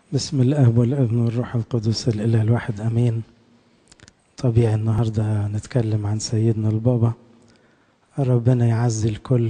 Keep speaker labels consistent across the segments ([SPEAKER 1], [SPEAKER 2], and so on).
[SPEAKER 1] بسم الاب والابن والروح القدس الاله الواحد امين طبيعي النهارده نتكلم عن سيدنا البابا ربنا يعزي الكل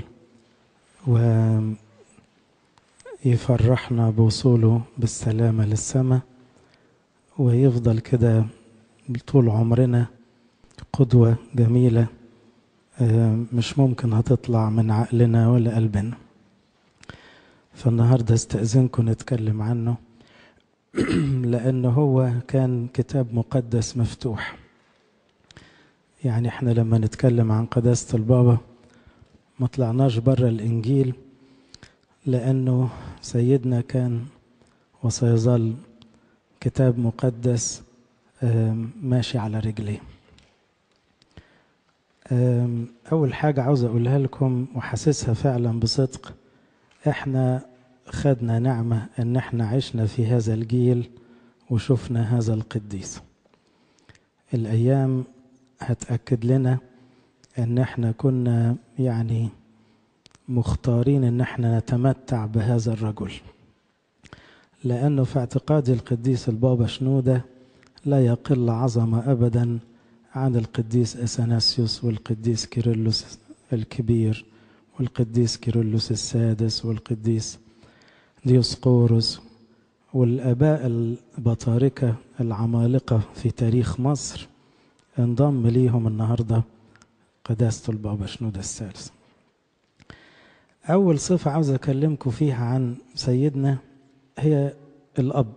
[SPEAKER 1] ويفرحنا بوصوله بالسلامه للسماء ويفضل كده طول عمرنا قدوه جميله مش ممكن هتطلع من عقلنا ولا قلبنا فالنهارده استأذنكم نتكلم عنه لأنه هو كان كتاب مقدس مفتوح يعني احنا لما نتكلم عن قداسة البابا ما طلعناش بره الإنجيل لأنه سيدنا كان وسيظل كتاب مقدس ماشي على رجليه أول حاجة عاوز أقولها لكم وحاسسها فعلا بصدق احنا خدنا نعمة ان احنا عشنا في هذا الجيل وشفنا هذا القديس الايام هتأكد لنا ان احنا كنا يعني مختارين ان احنا نتمتع بهذا الرجل لانه في اعتقادي القديس البابا شنودة لا يقل عظمة ابدا عن القديس اثناسيوس والقديس كيرلس الكبير والقديس كيرلس السادس والقديس ديوسقورس والآباء البطاركة العمالقة في تاريخ مصر انضم ليهم النهاردة قداسة البابا شنودة الثالث أول صفة عاوز أكلمكم فيها عن سيدنا هي الأب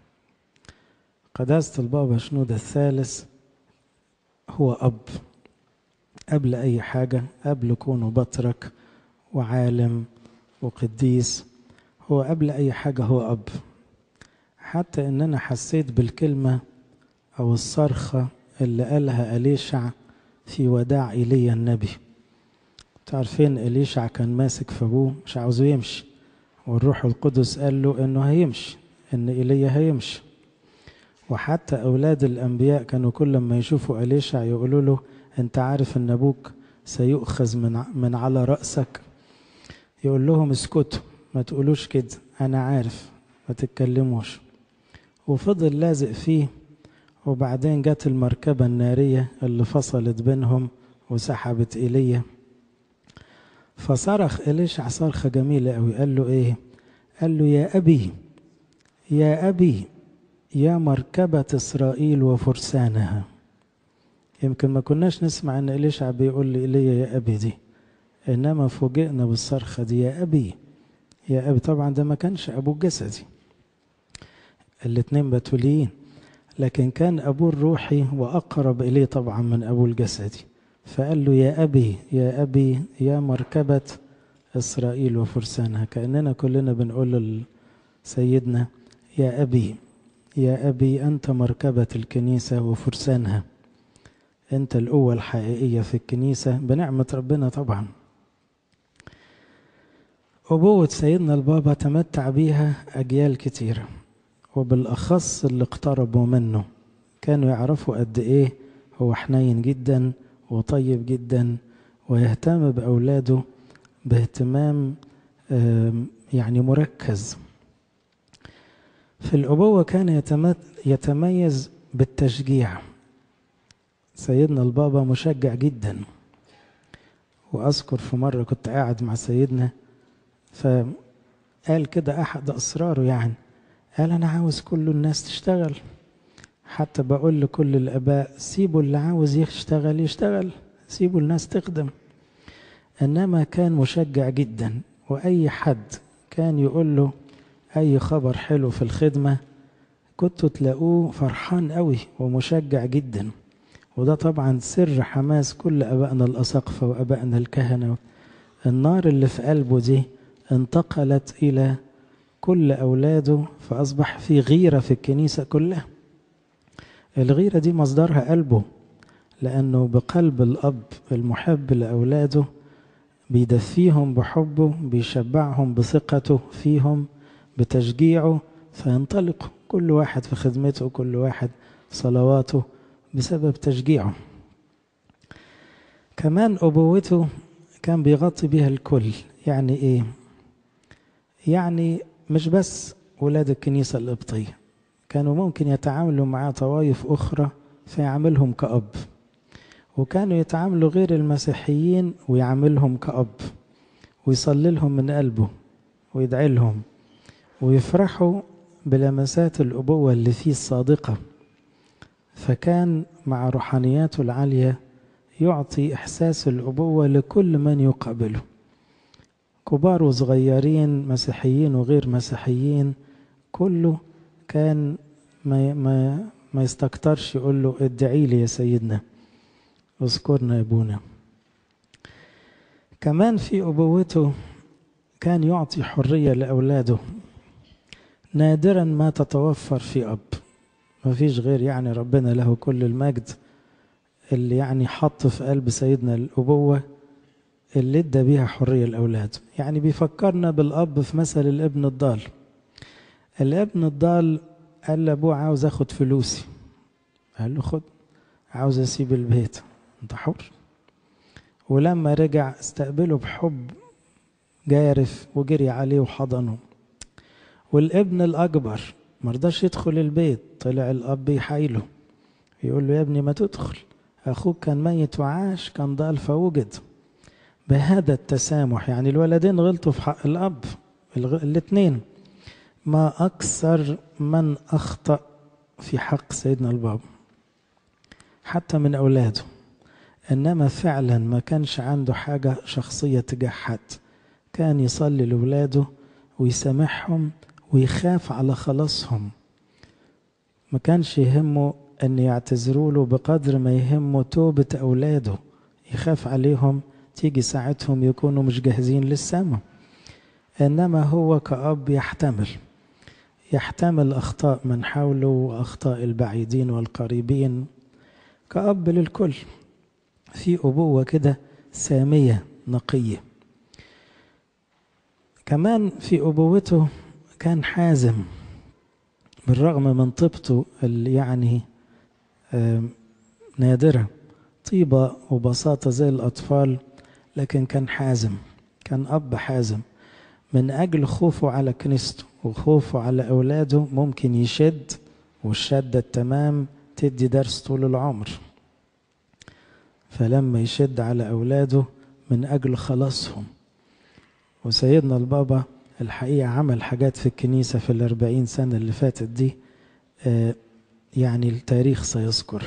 [SPEAKER 1] قداسة البابا شنودة الثالث هو أب قبل أي حاجة قبل كونه بطرك وعالم وقديس هو قبل أي حاجة هو أب حتى إن أنا حسيت بالكلمة أو الصرخة اللي قالها أليشع في وداع إيليا النبي تعرفين أليشع كان ماسك في أبوه مش عاوزه يمشي والروح القدس قال له إنه هيمشي إن إيليا هيمشي وحتى أولاد الأنبياء كانوا كل ما يشوفوا أليشع يقولوا له أنت عارف إن أبوك سيؤخذ من من على رأسك يقول لهم اسكتوا ما تقولوش كده انا عارف ما تتكلموش وفضل لازق فيه وبعدين جت المركبة النارية اللي فصلت بينهم وسحبت إيليا فصرخ إليشع صرخة جميلة أوي قال له إيه قال له يا أبي يا أبي يا مركبة إسرائيل وفرسانها يمكن ما كناش نسمع ان إليشع بيقول لي إيليا يا أبي دي إنما فوجئنا بالصرخة دي يا أبي يا أبي طبعا ده ما كانش أبوه الجسدي الاتنين بتوليين لكن كان أبوه الروحي وأقرب إليه طبعا من أبوه الجسدي فقال له يا أبي يا أبي يا مركبة إسرائيل وفرسانها كأننا كلنا بنقول لسيدنا يا أبي يا أبي أنت مركبة الكنيسة وفرسانها أنت القوة الحقيقية في الكنيسة بنعمة ربنا طبعا أبوة سيدنا البابا تمتع بيها أجيال كتيرة وبالأخص اللي اقتربوا منه كانوا يعرفوا قد إيه هو حنين جدا وطيب جدا ويهتم بأولاده باهتمام يعني مركز في الأبوة كان يتميز بالتشجيع سيدنا البابا مشجع جدا وأذكر في مرة كنت قاعد مع سيدنا فقال كده أحد أسراره يعني قال أنا عاوز كل الناس تشتغل حتى بقول لكل الآباء سيبوا اللي عاوز يشتغل يشتغل سيبوا الناس تخدم إنما كان مشجع جدا وأي حد كان يقول له أي خبر حلو في الخدمة كنتوا تلاقوه فرحان قوي ومشجع جدا وده طبعا سر حماس كل أبائنا الأساقفة وأبائنا الكهنة النار اللي في قلبه دي انتقلت إلى كل أولاده فأصبح في غيرة في الكنيسة كلها الغيرة دي مصدرها قلبه لأنه بقلب الأب المحب لأولاده بيدفيهم بحبه بيشبعهم بثقته فيهم بتشجيعه فينطلقوا كل واحد في خدمته كل واحد صلواته بسبب تشجيعه كمان أبوته كان بيغطي بيها الكل يعني إيه يعني مش بس ولاد الكنيسة القبطية كانوا ممكن يتعاملوا مع طوائف أخرى فيعاملهم كأب وكانوا يتعاملوا غير المسيحيين ويعاملهم كأب ويصلي لهم من قلبه ويدعي لهم ويفرحوا بلمسات الأبوة اللي فيه الصادقة فكان مع روحانياته العالية يعطي إحساس الأبوة لكل من يقابله كبار وصغيرين مسيحيين وغير مسيحيين كله كان ما ما ما يستكترش يقول له ادعي لي يا سيدنا اذكرنا يا ابونا كمان في ابوته كان يعطي حريه لاولاده نادرا ما تتوفر في اب ما فيش غير يعني ربنا له كل المجد اللي يعني حط في قلب سيدنا الابوه اللي ادى بيها حريه لاولاده يعني بيفكرنا بالاب في مثل الابن الضال الابن الضال قال لابوه عاوز اخد فلوسي قال له خد عاوز اسيب البيت انت حر ولما رجع استقبله بحب جارف وجري عليه وحضنه والابن الاكبر مرضاش يدخل البيت طلع الاب يحايله يقول له يا ابني ما تدخل اخوك كان ميت وعاش كان ضال فوجد بهذا التسامح يعني الولدين غلطوا في حق الاب الاثنين ما أكثر من أخطأ في حق سيدنا البابا حتى من أولاده إنما فعلا ما كانش عنده حاجة شخصية تجاه حد كان يصلي لأولاده ويسامحهم ويخاف على خلاصهم ما كانش يهمه أن يعتذروا له بقدر ما يهمه توبة أولاده يخاف عليهم تيجي ساعتهم يكونوا مش جاهزين للسماء إنما هو كأب يحتمل يحتمل أخطاء من حوله وأخطاء البعيدين والقريبين كأب للكل في أبوة كده سامية نقية كمان في أبوته كان حازم بالرغم من طيبته اللي يعني نادرة طيبة وبساطة زي الأطفال لكن كان حازم كان أب حازم من أجل خوفه على كنيسته وخوفه على أولاده ممكن يشد والشدة التمام تدي درس طول العمر فلما يشد على أولاده من أجل خلاصهم وسيدنا البابا الحقيقة عمل حاجات في الكنيسة في الأربعين سنة اللي فاتت دي آه يعني التاريخ سيذكر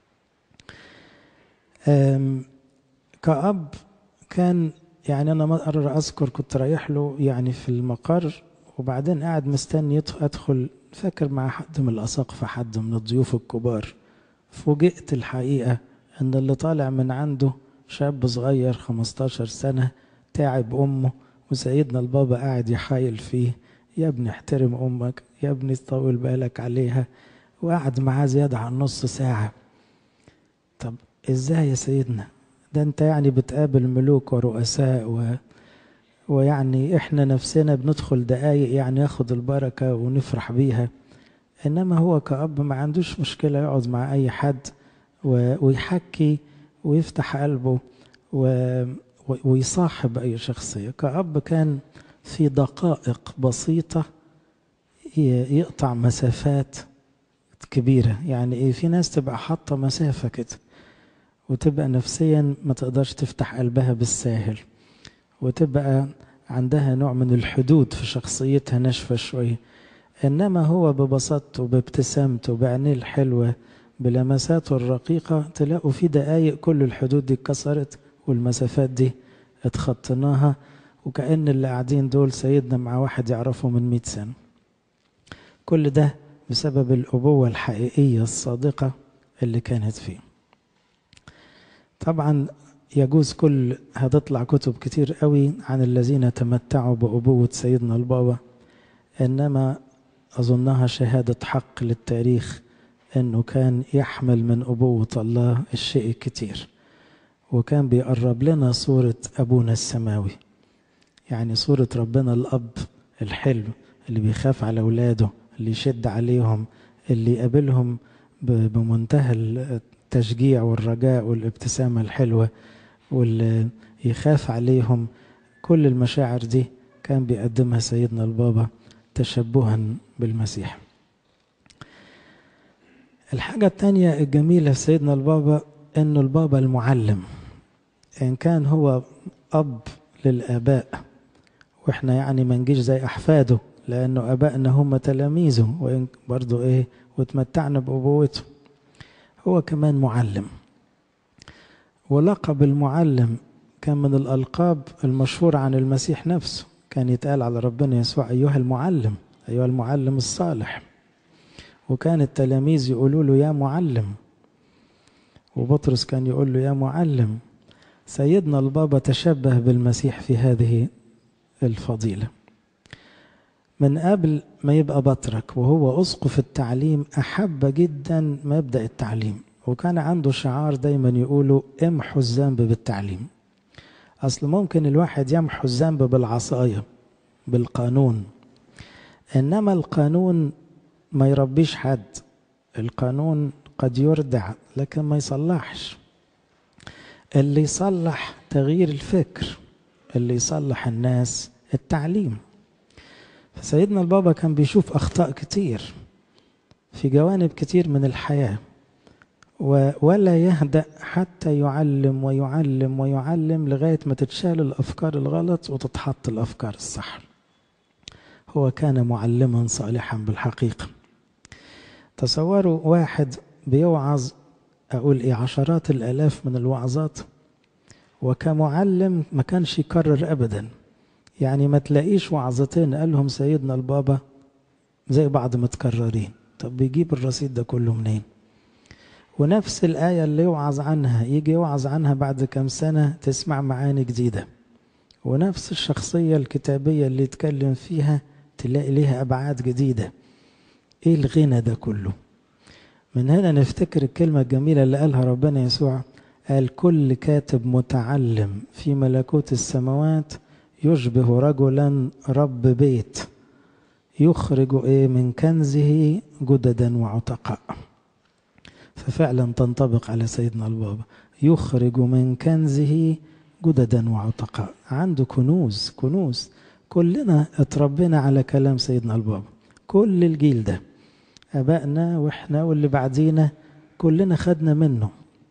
[SPEAKER 1] كأب كان يعني أنا مرة أذكر كنت رايح له يعني في المقر وبعدين قاعد مستني أدخل فاكر مع حد من الأساقفة حد من الضيوف الكبار فوجئت الحقيقة إن اللي طالع من عنده شاب صغير 15 سنة تعب أمه وسيدنا البابا قاعد يحايل فيه يا ابني احترم أمك يا ابني طول بالك عليها وقعد معاه زيادة عن نص ساعة طب ازاي يا سيدنا ده انت يعني بتقابل ملوك ورؤساء و... ويعني احنا نفسنا بندخل دقايق يعني ياخد البركة ونفرح بيها انما هو كأب ما عندوش مشكلة يقعد مع اي حد و... ويحكي ويفتح قلبه و... و... ويصاحب اي شخصية كأب كان في دقائق بسيطة يقطع مسافات كبيرة يعني ايه في ناس تبقى حاطة مسافة كده وتبقى نفسيا ما تقدرش تفتح قلبها بالساهل وتبقى عندها نوع من الحدود في شخصيتها ناشفة شوية إنما هو ببساطته بابتسامته بعينيه الحلوة بلمساته الرقيقة تلاقوا في دقايق كل الحدود دي اتكسرت والمسافات دي اتخطيناها وكأن اللي قاعدين دول سيدنا مع واحد يعرفه من مئة سنة كل ده بسبب الأبوة الحقيقية الصادقة اللي كانت فيه طبعا يجوز كل هتطلع كتب كتير قوي عن الذين تمتعوا بأبوة سيدنا البابا إنما أظنها شهادة حق للتاريخ إنه كان يحمل من أبوة الله الشيء الكتير وكان بيقرب لنا صورة أبونا السماوي يعني صورة ربنا الأب الحلو اللي بيخاف على أولاده اللي يشد عليهم اللي يقابلهم بمنتهى التشجيع والرجاء والابتسامة الحلوة واللي يخاف عليهم كل المشاعر دي كان بيقدمها سيدنا البابا تشبها بالمسيح الحاجة التانية الجميلة في سيدنا البابا انه البابا المعلم ان كان هو اب للاباء واحنا يعني ما نجيش زي احفاده لانه ابائنا هم تلاميذه وان برضه ايه وتمتعنا بابوته هو كمان معلم ولقب المعلم كان من الالقاب المشهوره عن المسيح نفسه كان يتقال على ربنا يسوع ايها المعلم ايها المعلم الصالح وكان التلاميذ يقولوا له يا معلم وبطرس كان يقول له يا معلم سيدنا البابا تشبه بالمسيح في هذه الفضيلة من قبل ما يبقى بطرك وهو أسقف التعليم أحب جدا مبدأ التعليم وكان عنده شعار دايما يقولوا امحوا الذنب بالتعليم أصل ممكن الواحد يمحو الذنب بالعصاية بالقانون إنما القانون ما يربيش حد القانون قد يردع لكن ما يصلحش اللي يصلح تغيير الفكر اللي يصلح الناس التعليم فسيدنا البابا كان بيشوف أخطاء كتير في جوانب كتير من الحياة ولا يهدأ حتى يعلم ويعلم ويعلم لغاية ما تتشال الأفكار الغلط وتتحط الأفكار الصح هو كان معلما صالحا بالحقيقة تصوروا واحد بيوعظ أقول إيه عشرات الآلاف من الوعظات وكمعلم ما كانش يكرر أبدا يعني ما تلاقيش وعظتين قالهم سيدنا البابا زي بعض متكررين طب بيجيب الرصيد ده كله منين ونفس الآية اللي يوعظ عنها يجي يوعظ عنها بعد كم سنة تسمع معاني جديدة ونفس الشخصية الكتابية اللي يتكلم فيها تلاقي ليها أبعاد جديدة إيه الغنى ده كله من هنا نفتكر الكلمة الجميلة اللي قالها ربنا يسوع قال كل كاتب متعلم في ملكوت السماوات يشبه رجلا رب بيت يخرج ايه من كنزه جددا وعتقاء ففعلا تنطبق على سيدنا البابا يخرج من كنزه جددا وعتقاء عنده كنوز كنوز كلنا اتربينا على كلام سيدنا البابا كل الجيل ده ابائنا واحنا واللي بعدينا كلنا خدنا منه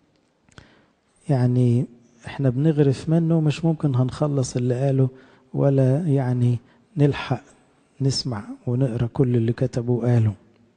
[SPEAKER 1] يعني احنا بنغرف منه مش ممكن هنخلص اللي قاله ولا يعني نلحق نسمع ونقرا كل اللي كتبه وقاله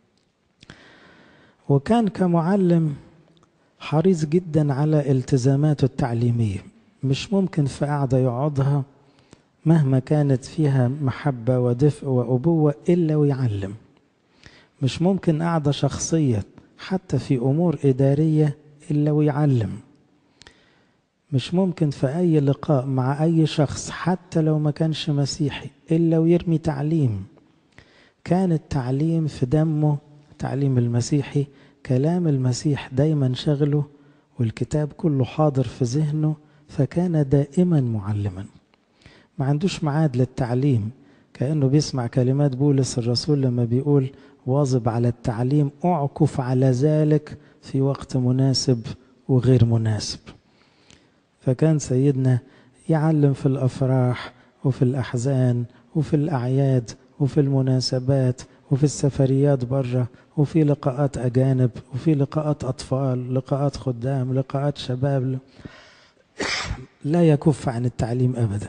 [SPEAKER 1] وكان كمعلم حريص جدا على التزاماته التعليميه مش ممكن في قعده يقعدها مهما كانت فيها محبه ودفء وابوه الا ويعلم مش ممكن قعده شخصيه حتى في امور اداريه الا ويعلم مش ممكن في أي لقاء مع أي شخص حتى لو ما كانش مسيحي إلا ويرمي تعليم كان التعليم في دمه تعليم المسيحي كلام المسيح دايما شغله والكتاب كله حاضر في ذهنه فكان دائما معلما ما عندوش معاد للتعليم كأنه بيسمع كلمات بولس الرسول لما بيقول واظب على التعليم اعكف على ذلك في وقت مناسب وغير مناسب فكان سيدنا يعلم في الافراح وفي الاحزان وفي الاعياد وفي المناسبات وفي السفريات بره وفي لقاءات اجانب وفي لقاءات اطفال لقاءات خدام لقاءات شباب لا يكف عن التعليم ابدا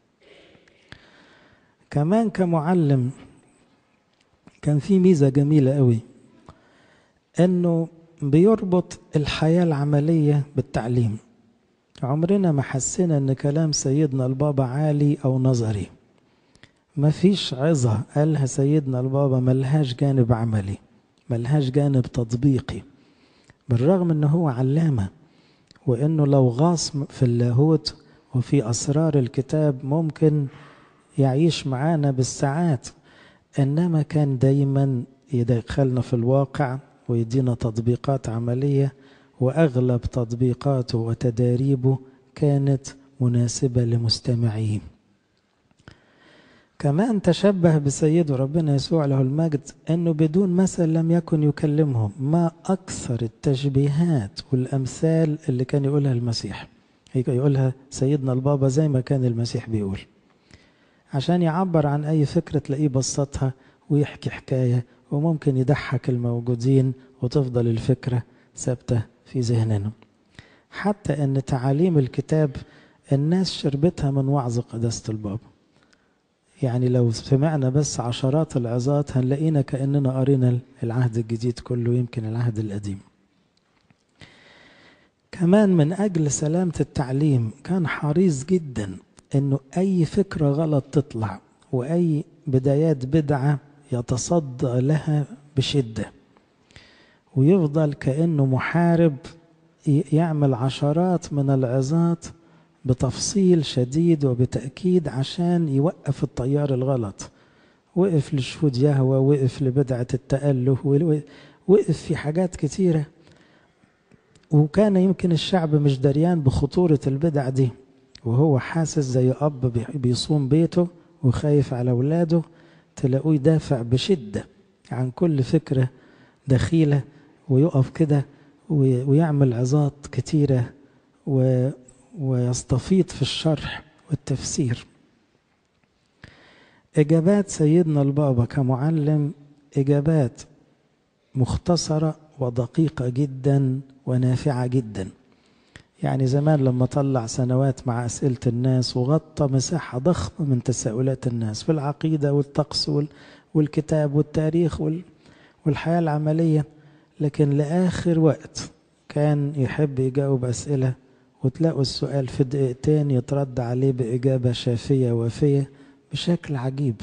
[SPEAKER 1] كمان كمعلم كان في ميزه جميله قوي انه بيربط الحياه العمليه بالتعليم عمرنا ما حسينا ان كلام سيدنا البابا عالي او نظري ما فيش عظة قالها سيدنا البابا ملهاش جانب عملي ملهاش جانب تطبيقي بالرغم انه هو علامة وانه لو غاص في اللاهوت وفي اسرار الكتاب ممكن يعيش معانا بالساعات انما كان دايما يدخلنا في الواقع ويدينا تطبيقات عمليه واغلب تطبيقاته وتداريبه كانت مناسبه لمستمعيه كمان تشبه بسيده ربنا يسوع له المجد انه بدون مثل لم يكن يكلمهم ما اكثر التشبيهات والامثال اللي كان يقولها المسيح يقولها سيدنا البابا زي ما كان المسيح بيقول عشان يعبر عن اي فكره تلاقيه بسطها ويحكي حكاية وممكن يضحك الموجودين وتفضل الفكرة ثابتة في ذهننا حتى أن تعاليم الكتاب الناس شربتها من وعظ قداسة البابا يعني لو سمعنا بس عشرات العظات هنلاقينا كأننا قرينا العهد الجديد كله يمكن العهد القديم كمان من أجل سلامة التعليم كان حريص جدا أنه أي فكرة غلط تطلع وأي بدايات بدعة يتصدى لها بشدة ويفضل كأنه محارب يعمل عشرات من العظات بتفصيل شديد وبتأكيد عشان يوقف الطيار الغلط وقف لشهود يهوى وقف لبدعة التأله وقف في حاجات كتيرة وكان يمكن الشعب مش دريان بخطورة البدع دي وهو حاسس زي أب بيصوم بيته وخايف على أولاده تلاقوه يدافع بشدة عن كل فكرة دخيلة ويقف كده ويعمل عظات كتيرة و ويستفيض في الشرح والتفسير إجابات سيدنا البابا كمعلم إجابات مختصرة ودقيقة جدا ونافعة جدا يعني زمان لما طلع سنوات مع أسئلة الناس وغطى مساحة ضخمة من تساؤلات الناس في العقيدة والطقس والكتاب والتاريخ والحياة العملية لكن لآخر وقت كان يحب يجاوب أسئلة وتلاقوا السؤال في دقيقتين يترد عليه بإجابة شافية وافية بشكل عجيب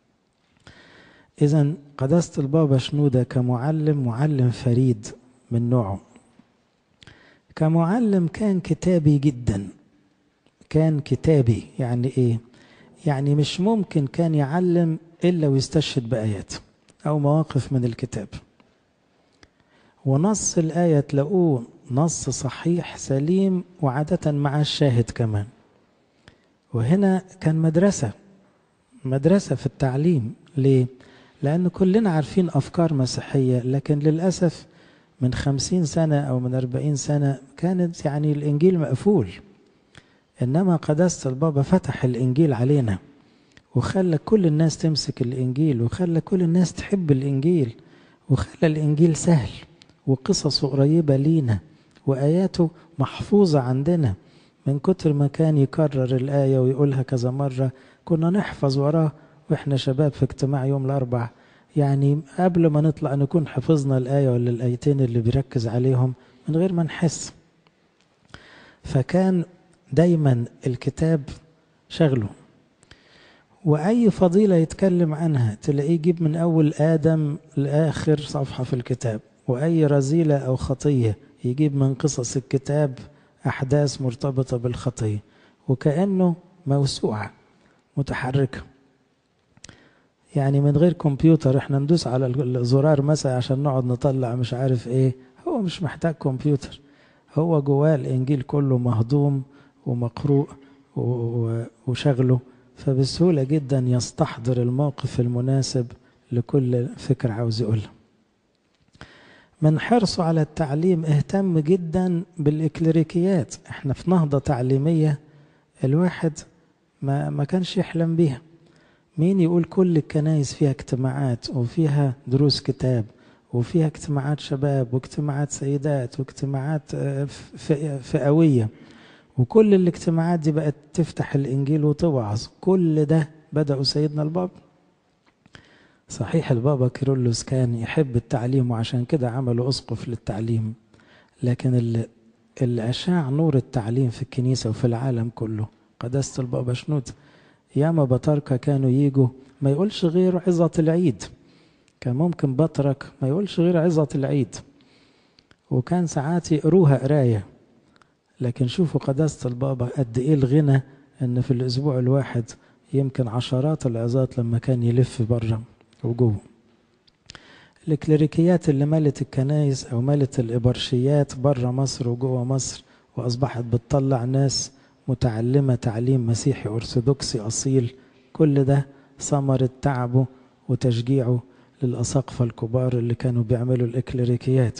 [SPEAKER 1] إذا قداسة البابا شنودة كمعلم معلم فريد من نوعه كمعلم كان كتابي جدا كان كتابي يعني إيه؟ يعني مش ممكن كان يعلم إلا ويستشهد بآيات أو مواقف من الكتاب ونص الآية تلاقوه نص صحيح سليم وعادة مع الشاهد كمان وهنا كان مدرسة مدرسة في التعليم ليه؟ لأن كلنا عارفين أفكار مسيحية لكن للأسف من خمسين سنة أو من أربعين سنة كانت يعني الإنجيل مقفول إنما قداسة البابا فتح الإنجيل علينا وخلى كل الناس تمسك الإنجيل وخلى كل الناس تحب الإنجيل وخلى الإنجيل سهل وقصصه قريبة لينا وآياته محفوظة عندنا من كتر ما كان يكرر الآية ويقولها كذا مرة كنا نحفظ وراه وإحنا شباب في اجتماع يوم الأربع يعني قبل ما نطلع نكون حفظنا الآية ولا الآيتين اللي بيركز عليهم من غير ما نحس فكان دايما الكتاب شغله وأي فضيلة يتكلم عنها تلاقيه يجيب من أول آدم لآخر صفحة في الكتاب وأي رذيلة أو خطية يجيب من قصص الكتاب أحداث مرتبطة بالخطية وكأنه موسوعة متحركة يعني من غير كمبيوتر احنا ندوس على الزرار مثلا عشان نقعد نطلع مش عارف ايه هو مش محتاج كمبيوتر هو جواه الانجيل كله مهضوم ومقروء وشغله فبسهولة جدا يستحضر الموقف المناسب لكل فكرة عاوز يقولها من حرصه على التعليم اهتم جدا بالإكليريكيات احنا في نهضة تعليمية الواحد ما, ما كانش يحلم بيها مين يقول كل الكنايس فيها اجتماعات وفيها دروس كتاب وفيها اجتماعات شباب واجتماعات سيدات واجتماعات فئوية وكل الاجتماعات دي بقت تفتح الإنجيل وتوعظ كل ده بدأوا سيدنا البابا صحيح البابا كيرلس كان يحب التعليم وعشان كده عملوا أسقف للتعليم لكن اللي, اللي أشاع نور التعليم في الكنيسة وفي العالم كله قداسة البابا شنود ياما بطاركة كانوا يجوا ما يقولش غير عظة العيد كان ممكن بطرك ما يقولش غير عظة العيد وكان ساعات يقروها قراية لكن شوفوا قداسة البابا قد ايه الغنى ان في الاسبوع الواحد يمكن عشرات العظات لما كان يلف بره وجوه الكليريكيات اللي ملت الكنايس او ملت الابرشيات بره مصر وجوه مصر واصبحت بتطلع ناس متعلمة تعليم مسيحي أرثوذكسي أصيل كل ده ثمرة تعبه وتشجيعه للأساقفة الكبار اللي كانوا بيعملوا الإكليريكيات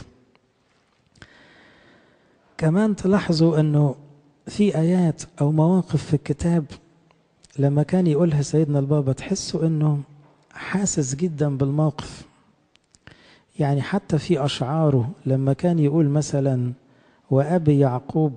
[SPEAKER 1] كمان تلاحظوا أنه في آيات أو مواقف في الكتاب لما كان يقولها سيدنا البابا تحسوا أنه حاسس جدا بالموقف يعني حتى في أشعاره لما كان يقول مثلا وأبي يعقوب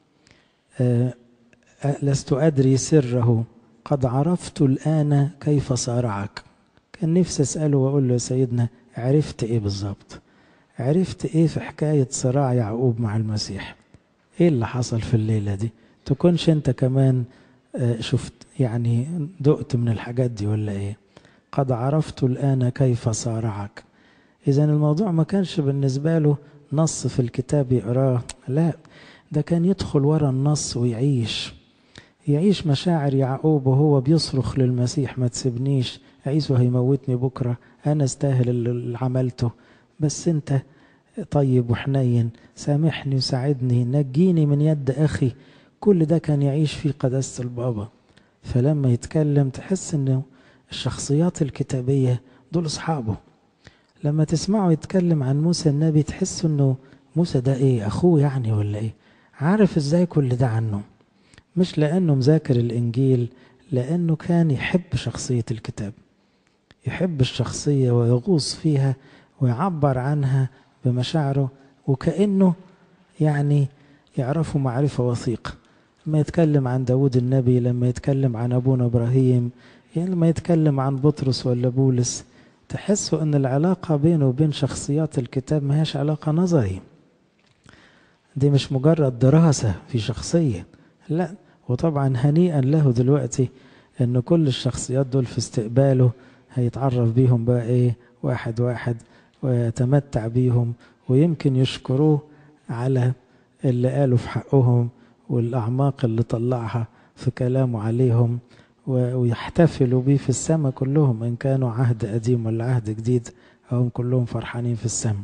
[SPEAKER 1] لست أدري سره قد عرفت الآن كيف صارعك كان نفسي أسأله وأقول له يا سيدنا عرفت إيه بالظبط عرفت إيه في حكاية صراع يعقوب مع المسيح إيه اللي حصل في الليلة دي تكونش أنت كمان شفت يعني دقت من الحاجات دي ولا إيه قد عرفت الآن كيف صارعك إذا الموضوع ما كانش بالنسبة له نص في الكتاب يقراه لا ده كان يدخل ورا النص ويعيش يعيش مشاعر يعقوب وهو بيصرخ للمسيح ما تسيبنيش عيسو هيموتني بكرة أنا استاهل اللي عملته بس أنت طيب وحنين سامحني وساعدني نجيني من يد أخي كل ده كان يعيش في قداسة البابا فلما يتكلم تحس أنه الشخصيات الكتابية دول أصحابه لما تسمعه يتكلم عن موسى النبي تحس أنه موسى ده إيه أخوه يعني ولا إيه عارف إزاي كل ده عنه مش لأنه مذاكر الإنجيل لأنه كان يحب شخصية الكتاب يحب الشخصية ويغوص فيها ويعبر عنها بمشاعره وكأنه يعني يعرفه معرفة وثيقة لما يتكلم عن داود النبي لما يتكلم عن أبونا إبراهيم يعني لما يتكلم عن بطرس ولا بولس تحسوا أن العلاقة بينه وبين شخصيات الكتاب ما هيش علاقة نظري دي مش مجرد دراسة في شخصية لا وطبعا هنيئا له دلوقتي ان كل الشخصيات دول في استقباله هيتعرف بيهم بقى ايه واحد واحد ويتمتع بيهم ويمكن يشكروه على اللي قالوا في حقهم والأعماق اللي طلعها في كلامه عليهم ويحتفلوا بيه في السماء كلهم إن كانوا عهد قديم ولا عهد جديد هم كلهم فرحانين في السماء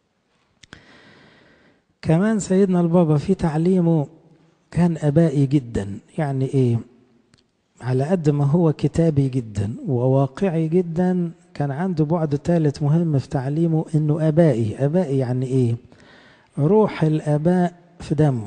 [SPEAKER 1] كمان سيدنا البابا في تعليمه كان أبائي جدا يعني إيه على قد ما هو كتابي جدا وواقعي جدا كان عنده بعد ثالث مهم في تعليمه انه ابائي ابائي يعني ايه روح الاباء في دمه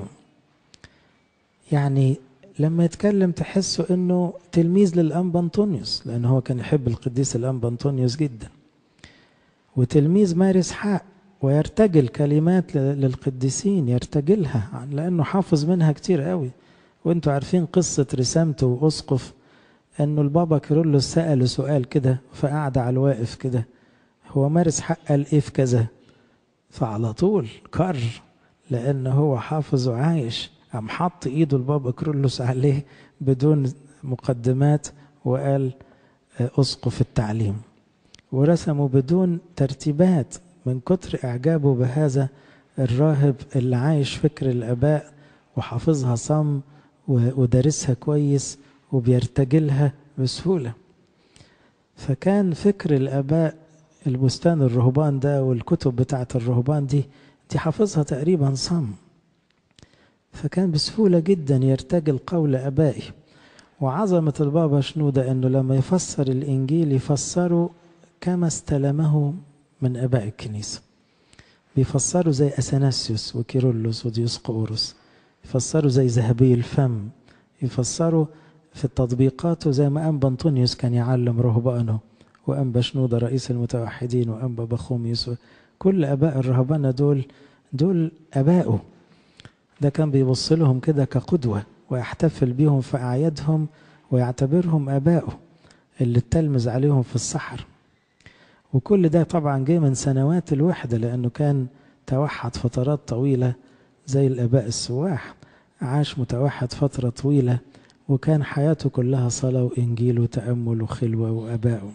[SPEAKER 1] يعني لما يتكلم تحسه انه تلميذ للانبا انطونيوس لانه هو كان يحب القديس الانبا انطونيوس جدا وتلميذ ماري اسحاق ويرتجل كلمات للقديسين يرتجلها لانه حافظ منها كتير قوي وانتوا عارفين قصة رسامته وأسقف أنه البابا كيرلس سأله سؤال كده فقعد على الواقف كده هو مارس حق قال إيه في كذا فعلى طول كر لأن هو حافظ وعايش قام حط إيده البابا كيرلس عليه بدون مقدمات وقال أسقف التعليم ورسمه بدون ترتيبات من كتر إعجابه بهذا الراهب اللي عايش فكر الآباء وحافظها صم ودارسها كويس وبيرتجلها بسهولة فكان فكر الآباء البستان الرهبان ده والكتب بتاعة الرهبان دي دي حافظها تقريبا صم فكان بسهولة جدا يرتجل قول أبائي وعظمة البابا شنودة أنه لما يفسر الإنجيل يفسره كما استلمه من أباء الكنيسة بيفسروا زي أثناسيوس وكيرلس وديوسقوروس يفسروا زي ذهبي الفم يفسروا في التطبيقات زي ما أنبا أنطونيوس كان يعلم رهبانه وأنبا شنودة رئيس المتوحدين وأنبا بخوميوس كل أباء الرهبانة دول دول أبائه ده كان بيبص لهم كده كقدوة ويحتفل بيهم في أعيادهم ويعتبرهم أبائه اللي اتلمذ عليهم في الصحر وكل ده طبعا جه من سنوات الوحدة لأنه كان توحد فترات طويلة زي الآباء السواح عاش متوحد فترة طويلة وكان حياته كلها صلاة وإنجيل وتأمل وخلوة وأباء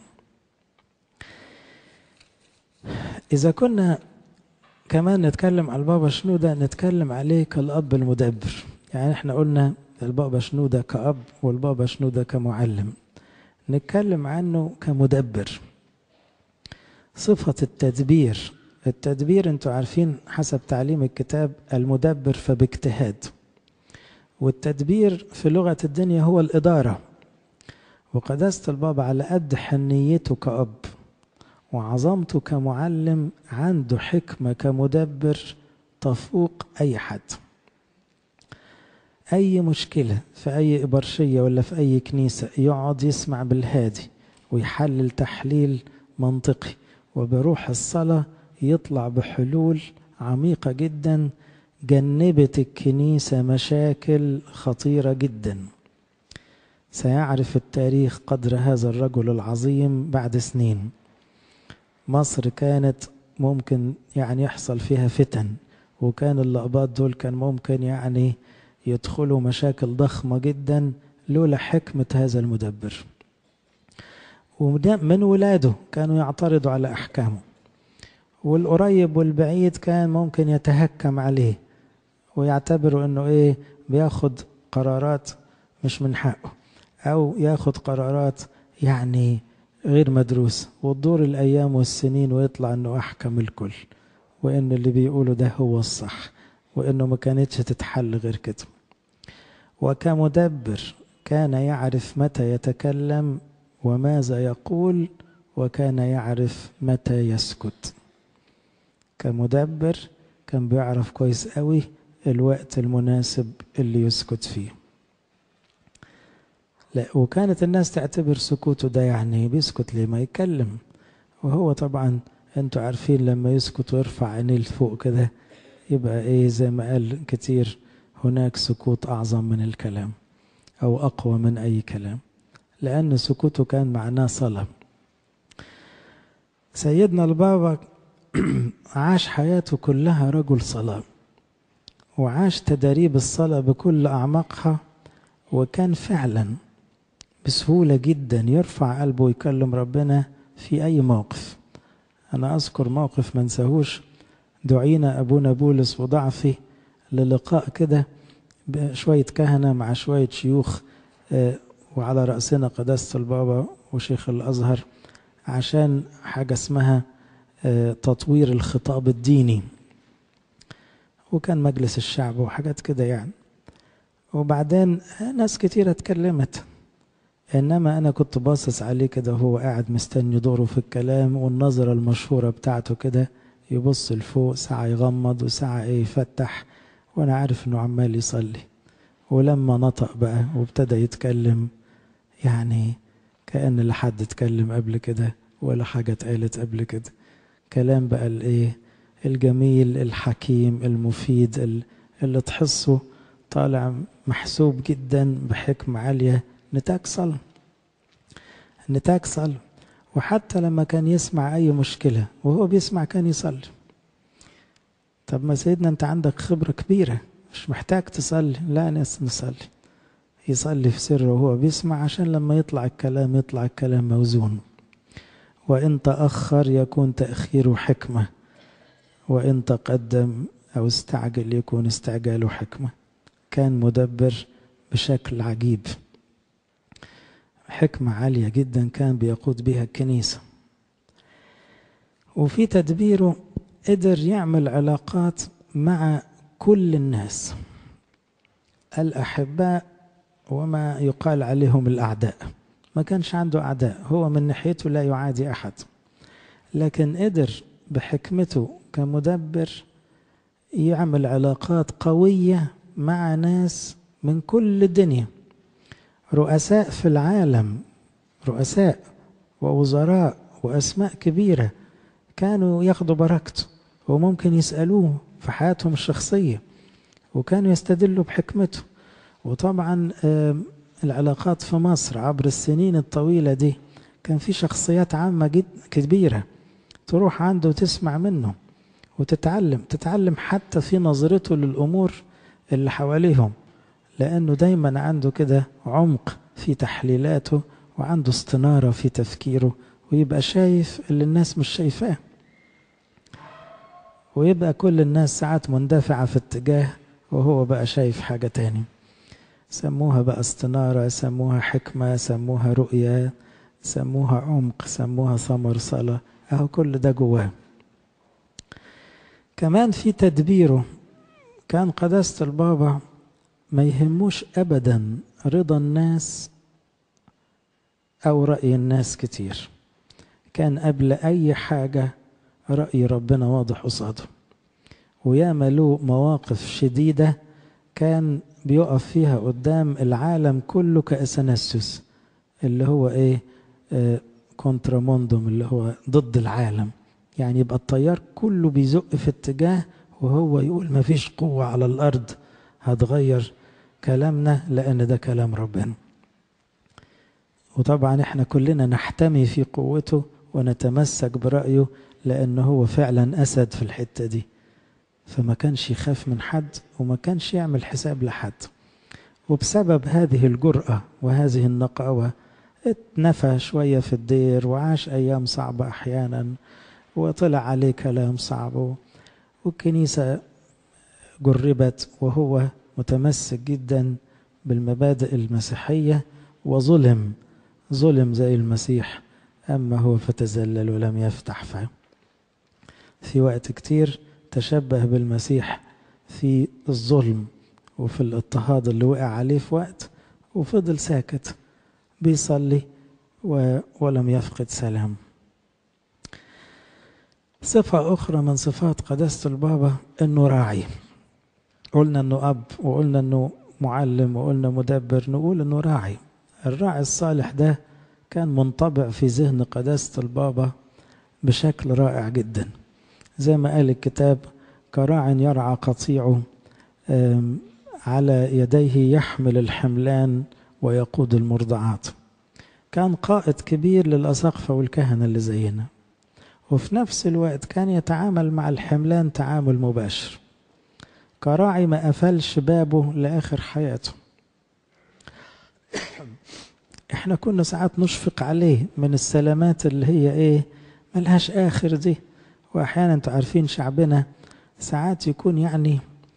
[SPEAKER 1] إذا كنا كمان نتكلم على البابا شنودة نتكلم عليه كالأب المدبر يعني احنا قلنا البابا شنودة كأب والبابا شنودة كمعلم نتكلم عنه كمدبر صفة التدبير التدبير انتوا عارفين حسب تعليم الكتاب المدبر فباجتهاد والتدبير في لغة الدنيا هو الإدارة وقداسة البابا على قد حنيته كأب وعظمته كمعلم عنده حكمة كمدبر تفوق أي حد أي مشكلة في أي إبرشية ولا في أي كنيسة يقعد يسمع بالهادي ويحلل تحليل منطقي وبروح الصلاة يطلع بحلول عميقة جدا جنبت الكنيسة مشاكل خطيرة جدا سيعرف التاريخ قدر هذا الرجل العظيم بعد سنين مصر كانت ممكن يعني يحصل فيها فتن وكان اللقبات دول كان ممكن يعني يدخلوا مشاكل ضخمة جدا لولا حكمة هذا المدبر ومن ولاده كانوا يعترضوا على أحكامه والقريب والبعيد كان ممكن يتهكم عليه ويعتبروا انه ايه بياخد قرارات مش من حقه او ياخد قرارات يعني غير مدروسة وتدور الايام والسنين ويطلع انه احكم الكل وان اللي بيقوله ده هو الصح وانه ما كانتش تتحل غير كده وكمدبر كان يعرف متى يتكلم وماذا يقول وكان يعرف متى يسكت كمدبر كان بيعرف كويس قوي الوقت المناسب اللي يسكت فيه لا وكانت الناس تعتبر سكوته ده يعني بيسكت ليه ما يتكلم وهو طبعا انتوا عارفين لما يسكت ويرفع عينيه لفوق كده يبقى ايه زي ما قال كتير هناك سكوت اعظم من الكلام او اقوى من اي كلام لان سكوته كان معناه صلاه سيدنا البابا عاش حياته كلها رجل صلاه وعاش تداريب الصلاة بكل أعماقها وكان فعلا بسهولة جدا يرفع قلبه ويكلم ربنا في أي موقف أنا أذكر موقف ما انساهوش دعينا أبونا بولس وضعفي للقاء كده شوية كهنة مع شوية شيوخ وعلى رأسنا قداسة البابا وشيخ الأزهر عشان حاجة اسمها تطوير الخطاب الديني وكان مجلس الشعب وحاجات كده يعني وبعدين ناس كتيرة اتكلمت إنما أنا كنت باصص عليه كده وهو قاعد مستني دوره في الكلام والنظرة المشهورة بتاعته كده يبص لفوق ساعة يغمض وساعة إيه يفتح وأنا عارف إنه عمال يصلي ولما نطق بقى وابتدى يتكلم يعني كأن لا حد اتكلم قبل كده ولا حاجة اتقالت قبل كده كلام بقى الإيه الجميل الحكيم المفيد اللي تحسه طالع محسوب جدا بحكمة عالية نتاج صلاة نتاج صلاة وحتى لما كان يسمع أي مشكلة وهو بيسمع كان يصلي طب ما سيدنا أنت عندك خبرة كبيرة مش محتاج تصلي لا ناس نصلي يصلي في سر وهو بيسمع عشان لما يطلع الكلام يطلع الكلام موزون وإن تأخر يكون تأخيره حكمة وإن تقدم أو استعجل يكون استعجاله حكمة كان مدبر بشكل عجيب حكمة عالية جدا كان بيقود بها الكنيسة وفي تدبيره قدر يعمل علاقات مع كل الناس الأحباء وما يقال عليهم الأعداء ما كانش عنده أعداء هو من ناحيته لا يعادي أحد لكن قدر بحكمته كمدبر يعمل علاقات قوية مع ناس من كل الدنيا رؤساء في العالم رؤساء ووزراء وأسماء كبيرة كانوا ياخدوا بركته وممكن يسألوه في حياتهم الشخصية وكانوا يستدلوا بحكمته وطبعا العلاقات في مصر عبر السنين الطويلة دي كان في شخصيات عامة جد كبيرة تروح عنده وتسمع منه وتتعلم تتعلم حتى في نظرته للأمور اللي حواليهم لأنه دايما عنده كده عمق في تحليلاته وعنده استنارة في تفكيره ويبقى شايف اللي الناس مش شايفاه ويبقى كل الناس ساعات مندفعة في اتجاه وهو بقى شايف حاجة تاني سموها بقى استنارة سموها حكمة سموها رؤية سموها عمق سموها ثمر صلاة أهو كل ده جواه كمان في تدبيره كان قداسة البابا ما يهموش أبدا رضا الناس أو رأي الناس كتير كان قبل أي حاجة رأي ربنا واضح قصاده وياما له مواقف شديدة كان بيقف فيها قدام العالم كله كأثناسيوس اللي هو ايه آه كونتراموندوم اللي هو ضد العالم يعني يبقى التيار كله بيزق في اتجاه وهو يقول ما فيش قوة على الأرض هتغير كلامنا لأن ده كلام ربنا وطبعا احنا كلنا نحتمي في قوته ونتمسك برأيه لأن هو فعلا أسد في الحتة دي فما كانش يخاف من حد وما كانش يعمل حساب لحد وبسبب هذه الجرأة وهذه النقاوة اتنفى شوية في الدير وعاش أيام صعبة أحيانا وطلع عليه كلام صعب والكنيسة جربت وهو متمسك جدا بالمبادئ المسيحية وظلم ظلم زي المسيح أما هو فتزلل ولم يفتح فاه في وقت كتير تشبه بالمسيح في الظلم وفي الاضطهاد اللي وقع عليه في وقت وفضل ساكت بيصلي و... ولم يفقد سلام صفة أخرى من صفات قداسة البابا إنه راعي قلنا إنه أب وقلنا إنه معلم وقلنا مدبر نقول إنه راعي الراعي الصالح ده كان منطبع في ذهن قداسة البابا بشكل رائع جدا زي ما قال الكتاب كراع يرعى قطيعه على يديه يحمل الحملان ويقود المرضعات كان قائد كبير للأساقفة والكهنة اللي زينا وفي نفس الوقت كان يتعامل مع الحملان تعامل مباشر كراعي ما قفلش بابه لآخر حياته احنا كنا ساعات نشفق عليه من السلامات اللي هي ايه ملهاش اخر دي واحيانا انتوا عارفين شعبنا ساعات يكون يعني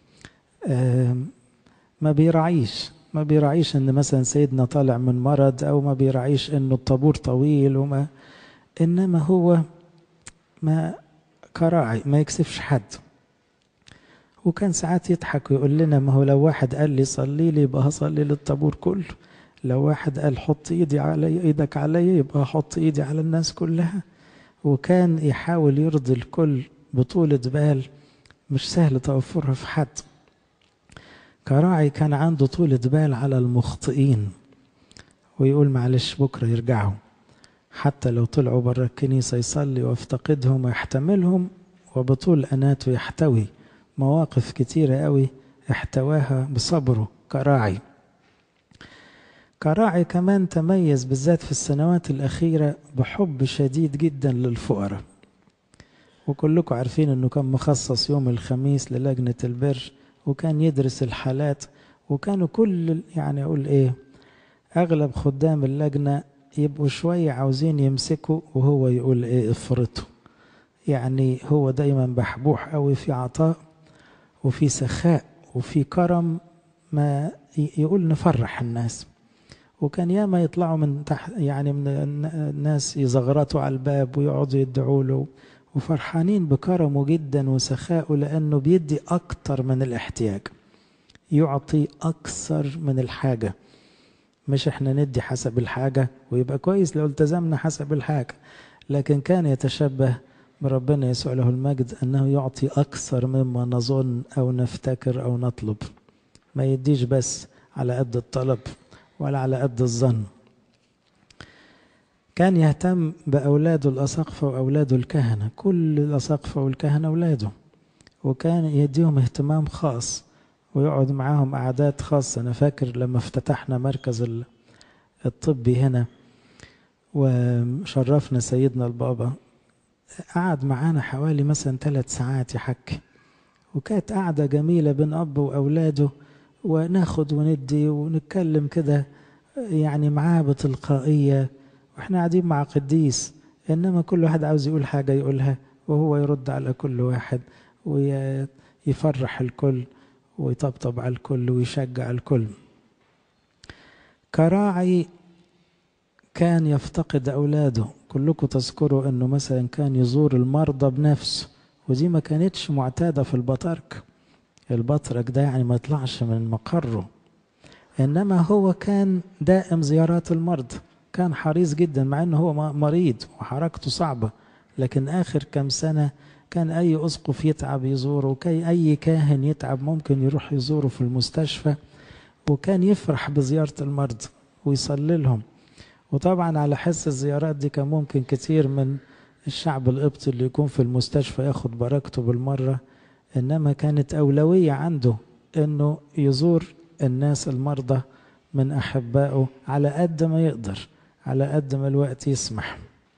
[SPEAKER 1] ما بيراعيش ما بيراعيش ان مثلا سيدنا طالع من مرض او ما بيراعيش انه الطابور طويل وما انما هو ما كراعي ما يكسفش حد وكان ساعات يضحك ويقول لنا ما هو لو واحد قال لي صلي لي يبقى هصلي للطابور كله لو واحد قال حط ايدي علي ايدك عليا يبقى احط ايدي على الناس كلها وكان يحاول يرضي الكل بطولة بال مش سهل توفرها في حد كراعي كان عنده طولة بال على المخطئين ويقول معلش بكرة يرجعوا حتى لو طلعوا برا الكنيسة يصلي ويفتقدهم ويحتملهم وبطول أناته يحتوي مواقف كتيرة قوي احتواها بصبره كراعي كراعي كمان تميز بالذات في السنوات الأخيرة بحب شديد جدا للفقراء وكلكم عارفين أنه كان مخصص يوم الخميس للجنة البر وكان يدرس الحالات وكانوا كل يعني أقول إيه أغلب خدام اللجنة يبقوا شوية عاوزين يمسكوا وهو يقول إيه افرطوا يعني هو دايما بحبوح قوي في عطاء وفي سخاء وفي كرم ما يقول نفرح الناس وكان ياما يطلعوا من تحت يعني من الناس يزغرطوا على الباب ويقعدوا يدعوا له وفرحانين بكرمه جدا وسخائه لانه بيدي اكتر من الاحتياج يعطي اكثر من الحاجه مش احنا ندي حسب الحاجه ويبقى كويس لو التزمنا حسب الحاجه لكن كان يتشبه بربنا يسوع له المجد انه يعطي اكثر مما نظن او نفتكر او نطلب ما يديش بس على قد الطلب ولا على قد الظن كان يهتم بأولاده الأساقفة وأولاده الكهنة كل الأساقفة والكهنة أولاده وكان يديهم اهتمام خاص ويقعد معاهم قعدات خاصة أنا فاكر لما افتتحنا مركز الطبي هنا وشرفنا سيدنا البابا قعد معانا حوالي مثلا ثلاث ساعات يحكي وكانت قعدة جميلة بين أب وأولاده وناخد وندي ونتكلم كده يعني معاه بتلقائية واحنا قاعدين مع قديس انما كل واحد عاوز يقول حاجة يقولها وهو يرد على كل واحد ويفرح الكل ويطبطب على الكل ويشجع الكل كراعي كان يفتقد أولاده كلكم تذكروا أنه مثلا كان يزور المرضى بنفسه ودي ما كانتش معتادة في البطاركة البطرك ده يعني ما يطلعش من مقره انما هو كان دائم زيارات المرضى كان حريص جدا مع انه هو مريض وحركته صعبه لكن اخر كم سنه كان اي اسقف يتعب يزوره وكي اي كاهن يتعب ممكن يروح يزوره في المستشفى وكان يفرح بزياره المرضى ويصلي لهم وطبعا على حس الزيارات دي كان ممكن كتير من الشعب القبطي اللي يكون في المستشفى ياخد بركته بالمرة إنما كانت أولوية عنده إنه يزور الناس المرضى من أحبائه على قد ما يقدر على قد ما الوقت يسمح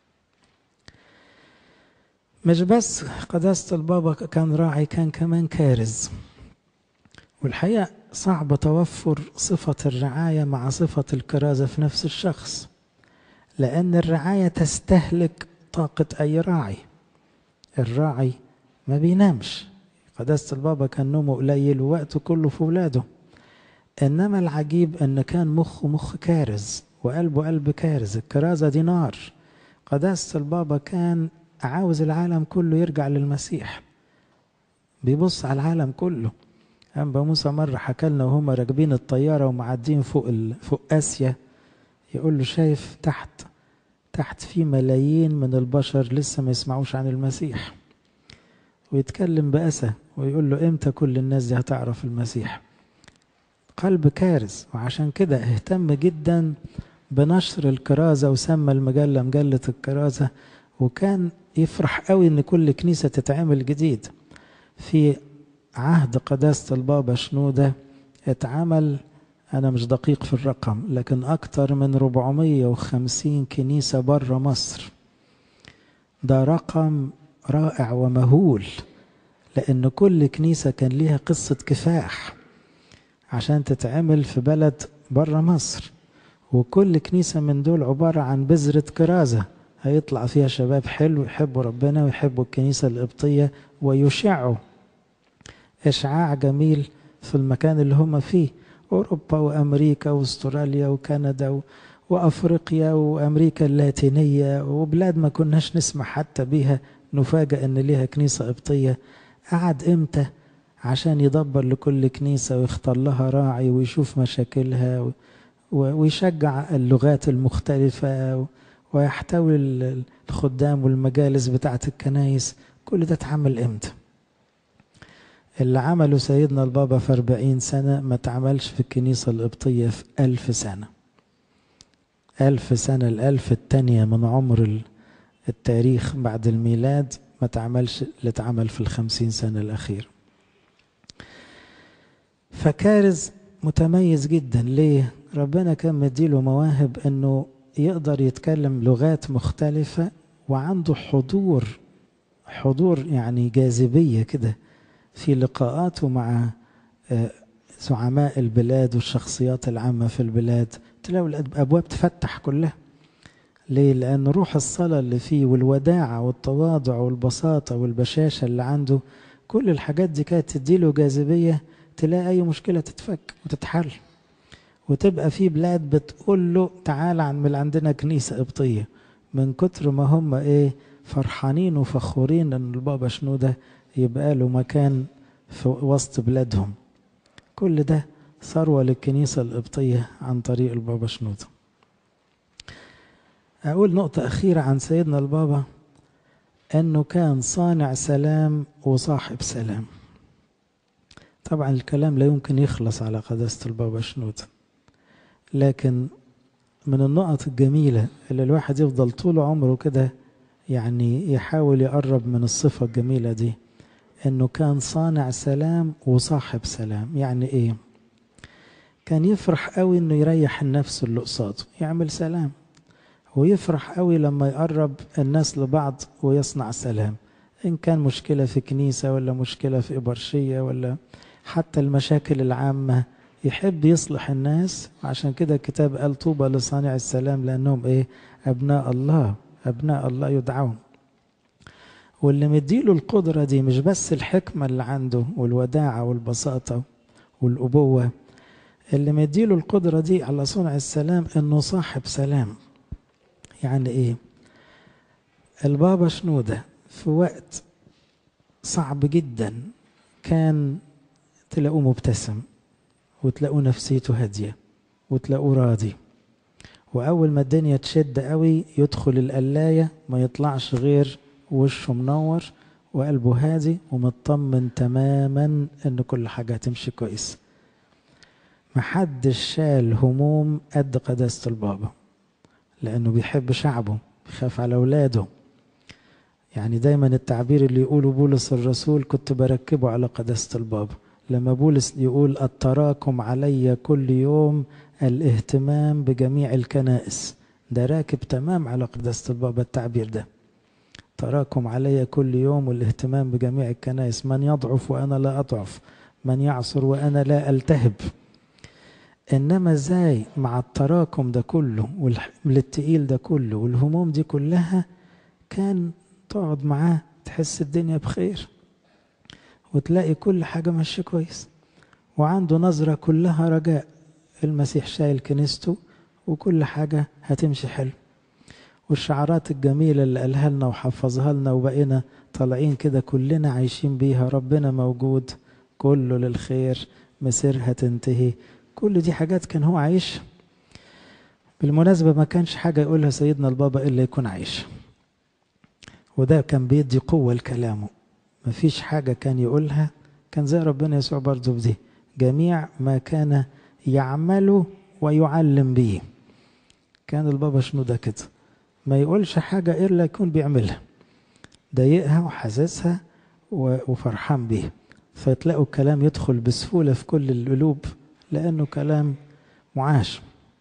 [SPEAKER 1] مش بس قداسة البابا كان راعي كان كمان كارز والحقيقة صعب توفر صفة الرعاية مع صفة الكرازة في نفس الشخص لأن الرعاية تستهلك طاقة أي راعي الراعي ما بينامش قداسة البابا كان نومه قليل ووقته كله في ولاده إنما العجيب أن كان مخه مخ كارز وقلبه قلب كارز الكرازة دي نار قداسة البابا كان عاوز العالم كله يرجع للمسيح بيبص على العالم كله أنبا موسى مرة حكى لنا وهم راكبين الطيارة ومعدين فوق ال... فوق آسيا يقول له شايف تحت تحت في ملايين من البشر لسه ما يسمعوش عن المسيح ويتكلم بأسى ويقول له امتى كل الناس دي هتعرف المسيح قلب كارز وعشان كده اهتم جدا بنشر الكرازة وسمى المجلة مجلة الكرازة وكان يفرح قوي ان كل كنيسة تتعمل جديد في عهد قداسة البابا شنودة اتعمل أنا مش دقيق في الرقم لكن أكتر من 450 كنيسة بره مصر ده رقم رائع ومهول لأن كل كنيسة كان ليها قصة كفاح عشان تتعمل في بلد بره مصر وكل كنيسة من دول عبارة عن بذرة كرازة هيطلع فيها شباب حلو يحبوا ربنا ويحبوا الكنيسة القبطية ويشعوا إشعاع جميل في المكان اللي هم فيه أوروبا وأمريكا وأستراليا وكندا و... وأفريقيا وأمريكا اللاتينية وبلاد ما كناش نسمع حتى بيها نفاجأ إن ليها كنيسة قبطية قعد إمتى عشان يدبر لكل كنيسة ويختار لها راعي ويشوف مشاكلها و... ويشجع اللغات المختلفة و... ويحتوي الخدام والمجالس بتاعة الكنايس كل ده اتعمل إمتى اللي عمله سيدنا البابا في أربعين سنة ما اتعملش في الكنيسة القبطية في ألف سنة ألف سنة الألف التانية من عمر التاريخ بعد الميلاد ما اتعملش اللي اتعمل في الخمسين سنة الأخير فكارز متميز جدا ليه ربنا كان مديله مواهب انه يقدر يتكلم لغات مختلفة وعنده حضور حضور يعني جاذبية كده في لقاءاته مع زعماء البلاد والشخصيات العامة في البلاد تلاقوا الأبواب تفتح كلها ليه؟ لأن روح الصلاة اللي فيه والوداعة والتواضع والبساطة والبشاشة اللي عنده كل الحاجات دي كانت تديله جاذبية تلاقي أي مشكلة تتفك وتتحل وتبقى في بلاد بتقول له تعال عن عندنا كنيسة قبطية من كتر ما هم ايه فرحانين وفخورين ان البابا شنودة يبقى له مكان في وسط بلادهم كل ده ثروة للكنيسة القبطية عن طريق البابا شنودة أقول نقطة أخيرة عن سيدنا البابا أنه كان صانع سلام وصاحب سلام طبعا الكلام لا يمكن يخلص على قداسة البابا شنودة لكن من النقط الجميلة اللي الواحد يفضل طول عمره كده يعني يحاول يقرب من الصفة الجميلة دي انه كان صانع سلام وصاحب سلام يعني ايه كان يفرح قوي انه يريح النفس اللي قصاده يعمل سلام ويفرح قوي لما يقرب الناس لبعض ويصنع سلام ان كان مشكلة في كنيسة ولا مشكلة في إبرشية ولا حتى المشاكل العامة يحب يصلح الناس عشان كده الكتاب قال طوبى لصانع السلام لأنهم إيه أبناء الله أبناء الله يدعون واللي مديله القدرة دي مش بس الحكمة اللي عنده والوداعة والبساطة والأبوة اللي مديله القدرة دي على صنع السلام إنه صاحب سلام يعني إيه البابا شنودة في وقت صعب جدا كان تلاقوه مبتسم وتلاقوه نفسيته هادية وتلاقوه راضي وأول ما الدنيا تشد قوي يدخل القلاية ما يطلعش غير وشه منور وقلبه هادي ومطمن تماما ان كل حاجة هتمشي كويس محدش شال هموم قد قداسة البابا لأنه بيحب شعبه بيخاف على أولاده يعني دايما التعبير اللي يقوله بولس الرسول كنت بركبه على قداسة البابا لما بولس يقول التراكم علي كل يوم الاهتمام بجميع الكنائس ده راكب تمام على قداسة البابا التعبير ده تراكم علي كل يوم والاهتمام بجميع الكنائس من يضعف وأنا لا أضعف من يعصر وأنا لا ألتهب إنما إزاي مع التراكم ده كله والتقيل ده كله والهموم دي كلها كان تقعد معاه تحس الدنيا بخير وتلاقي كل حاجة ماشية كويس وعنده نظرة كلها رجاء المسيح شايل كنيسته وكل حاجة هتمشي حلو والشعارات الجميلة اللي قالها لنا وحفظها لنا وبقينا طالعين كده كلنا عايشين بيها ربنا موجود كله للخير مسيرها تنتهي كل دي حاجات كان هو عايش بالمناسبة ما كانش حاجة يقولها سيدنا البابا إلا يكون عايش وده كان بيدي قوة لكلامه مفيش حاجة كان يقولها كان زي ربنا يسوع برضه بدي جميع ما كان يعمله ويعلم به كان البابا شنو ده كده ما يقولش حاجة إلا يكون بيعملها ضايقها وحاسسها وفرحان بيها فتلاقوا الكلام يدخل بسهولة في كل القلوب لأنه كلام معاش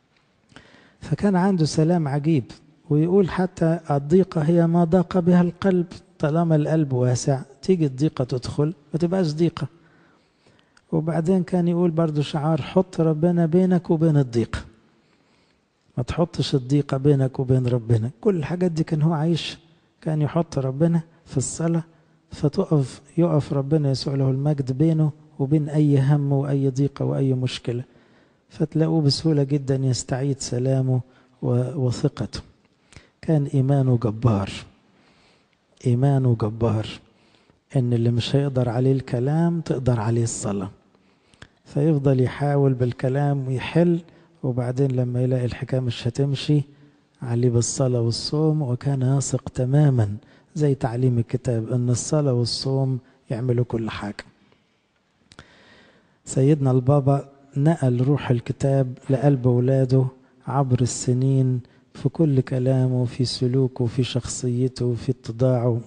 [SPEAKER 1] فكان عنده سلام عجيب ويقول حتى الضيقة هي ما ضاق بها القلب طالما القلب واسع تيجي الضيقة تدخل ما تبقاش ضيقة وبعدين كان يقول برضو شعار حط ربنا بينك وبين الضيقة ما تحطش الضيقة بينك وبين ربنا كل الحاجات دي كان هو عايش كان يحط ربنا في الصلاة فتقف يقف ربنا يسوع له المجد بينه وبين أي هم وأي ضيقة وأي مشكلة فتلاقوه بسهولة جدا يستعيد سلامه وثقته كان إيمانه جبار إيمانه جبار إن اللي مش هيقدر عليه الكلام تقدر عليه الصلاة فيفضل يحاول بالكلام ويحل وبعدين لما يلاقي الحكاية مش هتمشي عليه بالصلاة والصوم وكان يثق تماما زي تعليم الكتاب ان الصلاة والصوم يعملوا كل حاجة سيدنا البابا نقل روح الكتاب لقلب ولاده عبر السنين في كل كلامه في سلوكه في شخصيته في اتضاعه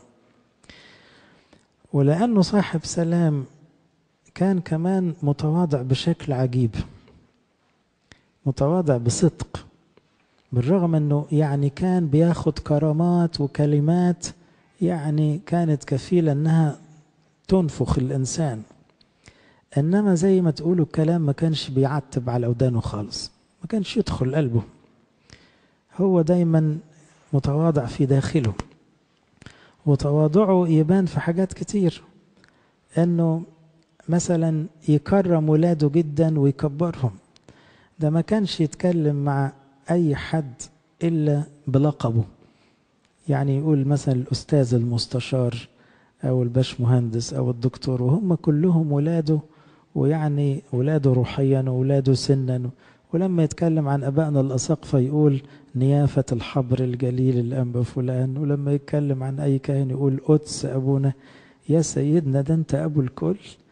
[SPEAKER 1] ولأنه صاحب سلام كان كمان متواضع بشكل عجيب متواضع بصدق بالرغم انه يعني كان بياخد كرامات وكلمات يعني كانت كفيلة انها تنفخ الانسان انما زي ما تقولوا الكلام ما كانش بيعتب على ودانه خالص ما كانش يدخل قلبه هو دايما متواضع في داخله وتواضعه يبان في حاجات كتير انه مثلا يكرم ولاده جدا ويكبرهم ده ما كانش يتكلم مع اي حد الا بلقبه يعني يقول مثلا الاستاذ المستشار او الباش مهندس او الدكتور وهم كلهم ولاده ويعني ولاده روحيا وولاده سنا ولما يتكلم عن ابائنا الاساقفه يقول نيافه الحبر الجليل الانبا فلان ولما يتكلم عن اي كاهن يقول قدس ابونا يا سيدنا ده انت ابو الكل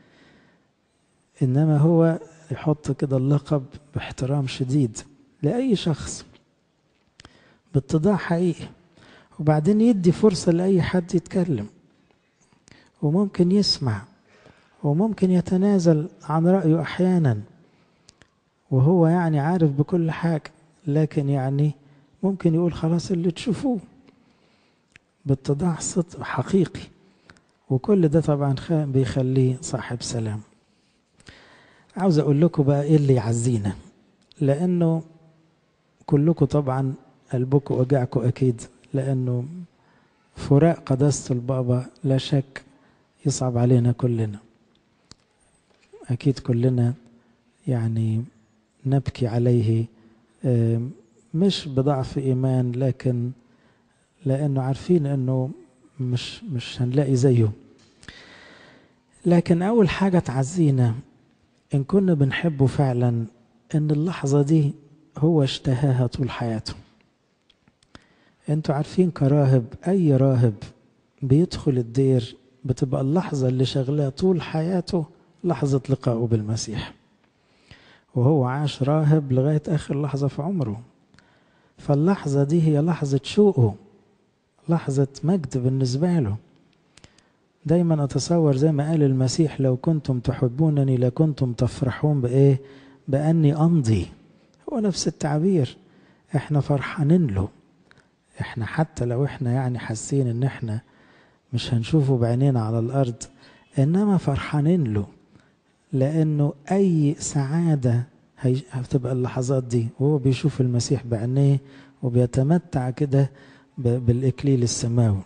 [SPEAKER 1] انما هو يحط كده اللقب باحترام شديد لاي شخص باتضاع حقيقي وبعدين يدي فرصه لاي حد يتكلم وممكن يسمع وممكن يتنازل عن رايه احيانا وهو يعني عارف بكل حاجه لكن يعني ممكن يقول خلاص اللي تشوفوه باتضاع صدق حقيقي وكل ده طبعا بيخليه صاحب سلام عاوز اقول لكم بقى ايه اللي يعزينا لانه كلكم طبعا قلبكم وجعكم اكيد لانه فراق قداسه البابا لا شك يصعب علينا كلنا اكيد كلنا يعني نبكي عليه مش بضعف ايمان لكن لانه عارفين انه مش مش هنلاقي زيه لكن اول حاجه تعزينا ان كنا بنحبه فعلا ان اللحظه دي هو اشتهاها طول حياته انتوا عارفين كراهب اي راهب بيدخل الدير بتبقى اللحظة اللي شغلاه طول حياته لحظة لقائه بالمسيح وهو عاش راهب لغاية آخر لحظة في عمره فاللحظة دي هي لحظة شوقه لحظة مجد بالنسبة له دايما أتصور زي ما قال المسيح لو كنتم تحبونني لكنتم تفرحون بإيه بأني أمضي هو نفس التعبير احنا فرحانين له احنا حتى لو احنا يعني حاسين ان احنا مش هنشوفه بعينينا على الارض انما فرحانين له لانه اي سعاده هتبقى اللحظات دي وهو بيشوف المسيح بعينيه وبيتمتع كده بالاكليل السماوي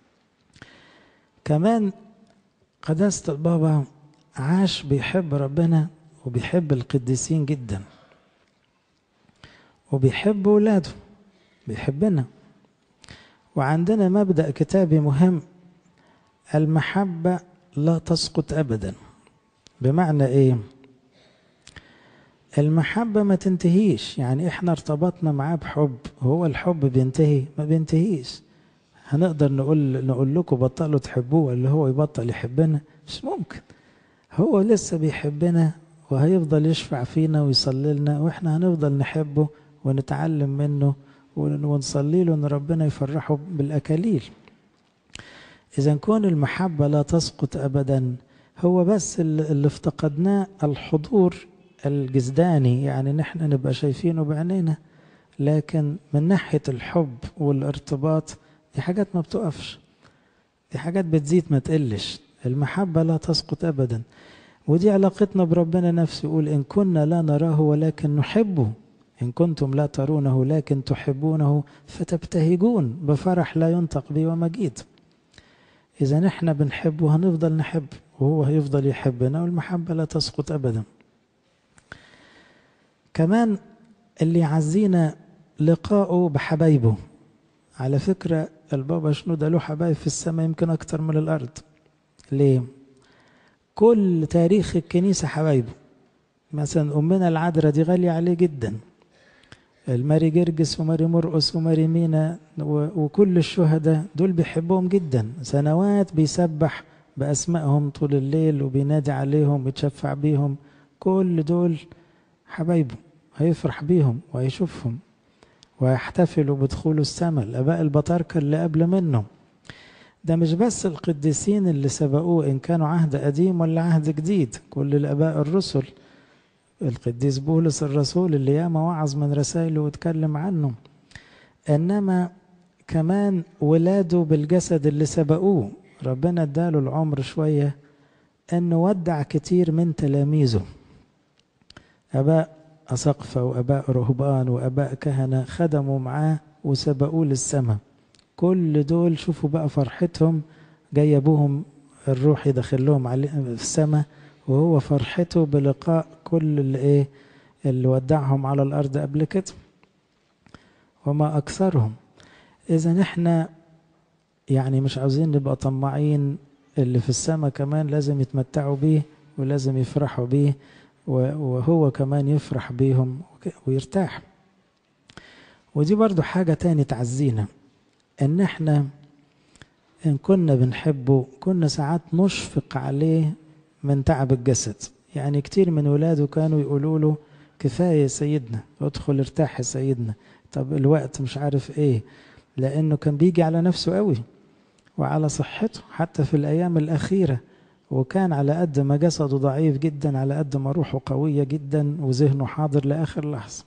[SPEAKER 1] كمان قداسه البابا عاش بيحب ربنا وبيحب القديسين جدا وبيحب ولاده بيحبنا وعندنا مبدأ كتابي مهم المحبة لا تسقط أبدا بمعنى إيه المحبة ما تنتهيش يعني إحنا ارتبطنا معاه بحب هو الحب بينتهي ما بينتهيش هنقدر نقول نقول لكم بطلوا تحبوه اللي هو يبطل يحبنا مش ممكن هو لسه بيحبنا وهيفضل يشفع فينا ويصلي لنا واحنا هنفضل نحبه ونتعلم منه ونصلي له ان ربنا يفرحه بالاكاليل اذا كون المحبه لا تسقط ابدا هو بس اللي افتقدناه الحضور الجسداني يعني نحن نبقى شايفينه بعينينا لكن من ناحيه الحب والارتباط دي حاجات ما بتقفش دي حاجات بتزيد ما تقلش المحبه لا تسقط ابدا ودي علاقتنا بربنا نفسه يقول ان كنا لا نراه ولكن نحبه إن كنتم لا ترونه لكن تحبونه فتبتهجون بفرح لا ينطق به ومجيد إذا نحن بنحبه هنفضل نحب وهو هيفضل يحبنا والمحبة لا تسقط أبدا كمان اللي يعزينا لقاؤه بحبايبه على فكرة البابا شنودة له حبايب في السماء يمكن أكتر من الأرض ليه؟ كل تاريخ الكنيسة حبايبه مثلا أمنا العذراء دي غالية عليه جدا الماري جرجس وماري مرقس وماري مينا وكل الشهداء دول بيحبهم جدا سنوات بيسبح بأسمائهم طول الليل وبينادي عليهم ويتشفع بيهم كل دول حبايبه هيفرح بيهم وهيشوفهم ويحتفلوا بدخول السماء الآباء البطاركة اللي قبل منه ده مش بس القديسين اللي سبقوه إن كانوا عهد قديم ولا عهد جديد كل الآباء الرسل القديس بولس الرسول اللي ياما وعظ من رسائله واتكلم عنه انما كمان ولاده بالجسد اللي سبقوه ربنا اداله العمر شويه انه ودع كتير من تلاميذه اباء اسقفه واباء رهبان واباء كهنه خدموا معاه وسبقوه للسماء كل دول شوفوا بقى فرحتهم جاي ابوهم الروح يدخل لهم في السماء وهو فرحته بلقاء كل اللي ايه اللي ودعهم على الارض قبل كده وما اكثرهم اذا احنا يعني مش عاوزين نبقى طماعين اللي في السماء كمان لازم يتمتعوا بيه ولازم يفرحوا بيه وهو كمان يفرح بيهم ويرتاح ودي برضو حاجة تاني تعزينا ان احنا ان كنا بنحبه كنا ساعات نشفق عليه من تعب الجسد يعني كتير من ولاده كانوا يقولوا له كفاية سيدنا ادخل ارتاح يا سيدنا طب الوقت مش عارف ايه لانه كان بيجي على نفسه قوي وعلى صحته حتى في الايام الاخيره وكان على قد ما جسده ضعيف جدا على قد ما روحه قويه جدا وذهنه حاضر لاخر لحظه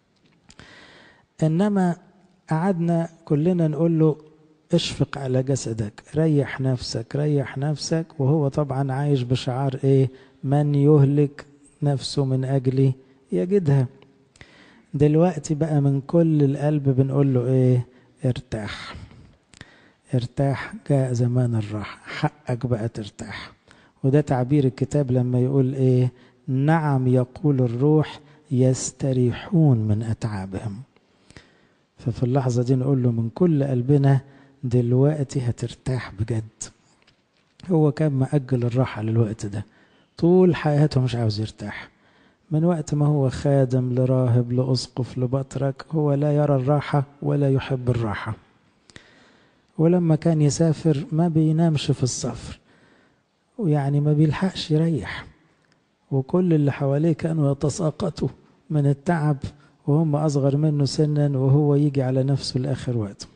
[SPEAKER 1] انما قعدنا كلنا نقول له اشفق على جسدك ريح نفسك ريح نفسك وهو طبعا عايش بشعار ايه من يهلك نفسه من اجلي يجدها دلوقتي بقى من كل القلب بنقول له ايه ارتاح ارتاح جاء زمان الراحة حقك بقى ترتاح وده تعبير الكتاب لما يقول ايه نعم يقول الروح يستريحون من اتعابهم ففي اللحظة دي نقول له من كل قلبنا دلوقتي هترتاح بجد هو كان مأجل الراحة للوقت ده طول حياته مش عاوز يرتاح من وقت ما هو خادم لراهب لأسقف لبطرك هو لا يرى الراحة ولا يحب الراحة ولما كان يسافر ما بينامش في السفر ويعني ما بيلحقش يريح وكل اللي حواليه كانوا يتساقطوا من التعب وهم أصغر منه سنا وهو يجي على نفسه لآخر وقت